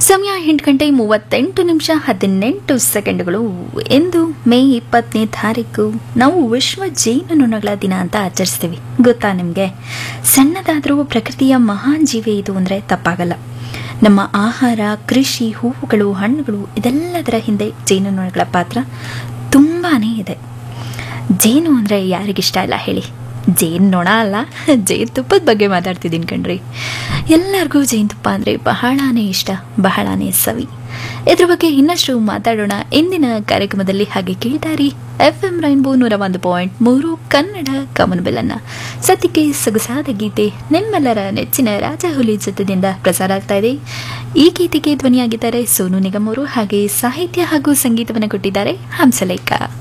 ಸಮಯ ಎಂಟು ಗಂಟೆ ಮೂವತ್ತೆಂಟು ನಿಮಿಷ ಹದಿನೆಂಟು ಸೆಕೆಂಡ್ಗಳು ಎಂದು ಮೇ ಇಪ್ಪತ್ತನೇ ತಾರೀಕು ನಾವು ವಿಶ್ವ ಜೇನುನೊಣಗಳ ದಿನ ಅಂತ ಆಚರಿಸ್ತೀವಿ ಗೊತ್ತಾ ನಿಮಗೆ ಸಣ್ಣದಾದರೂ ಪ್ರಕೃತಿಯ ಮಹಾನ್ ಜೀವಿ ಇದು ಅಂದರೆ ತಪ್ಪಾಗಲ್ಲ ನಮ್ಮ ಆಹಾರ ಕೃಷಿ ಹೂವುಗಳು ಹಣ್ಣುಗಳು ಇದೆಲ್ಲದರ ಹಿಂದೆ ಜೇನುನೊಣಗಳ ಪಾತ್ರ ತುಂಬಾ ಇದೆ ಜೇನು ಅಂದರೆ ಯಾರಿಗಿಷ್ಟ ಇಲ್ಲ ಹೇಳಿ ಜೇನು ನೊಣ ಅಲ್ಲ ಜೇನುತುಪ್ಪದ ಬಗ್ಗೆ ಮಾತಾಡ್ತಿದ್ದೀನಿ ಕಣ್ರಿ ಎಲ್ಲರಿಗೂ ಜೇನುತುಪ್ಪ ಅಂದರೆ ಬಹಳಾನೇ ಇಷ್ಟ ಬಹಳಾನೇ ಸವಿ ಇದ್ರ ಬಗ್ಗೆ ಇನ್ನಷ್ಟು ಮಾತಾಡೋಣ ಇಂದಿನ ಕಾರ್ಯಕ್ರಮದಲ್ಲಿ ಹಾಗೆ ಕೇಳ್ತಾರಿ ಎಫ್ ಎಂ ರೈನ್ಬೋ ನೂರ ಒಂದು ಪಾಯಿಂಟ್ ಮೂರು ಕನ್ನಡ ಕಮನಬೆಲ್ಲನ್ನ ಸದ್ಯಕ್ಕೆ ಸೊಗಸಾದ ಗೀತೆ ನಿಮ್ಮೆಲ್ಲರ ನೆಚ್ಚಿನ ರಾಜಹುಲಿ ಜೊತೆದಿಂದ ಪ್ರಸಾರ ಆಗ್ತಾ ಇದೆ ಈ ಗೀತೆಗೆ ಧ್ವನಿಯಾಗಿದ್ದಾರೆ ಸೋನು ನಿಗಮ್ ಅವರು ಹಾಗೆ ಸಾಹಿತ್ಯ ಹಾಗೂ ಸಂಗೀತವನ್ನು ಕೊಟ್ಟಿದ್ದಾರೆ ಹಂಸಲೇಖ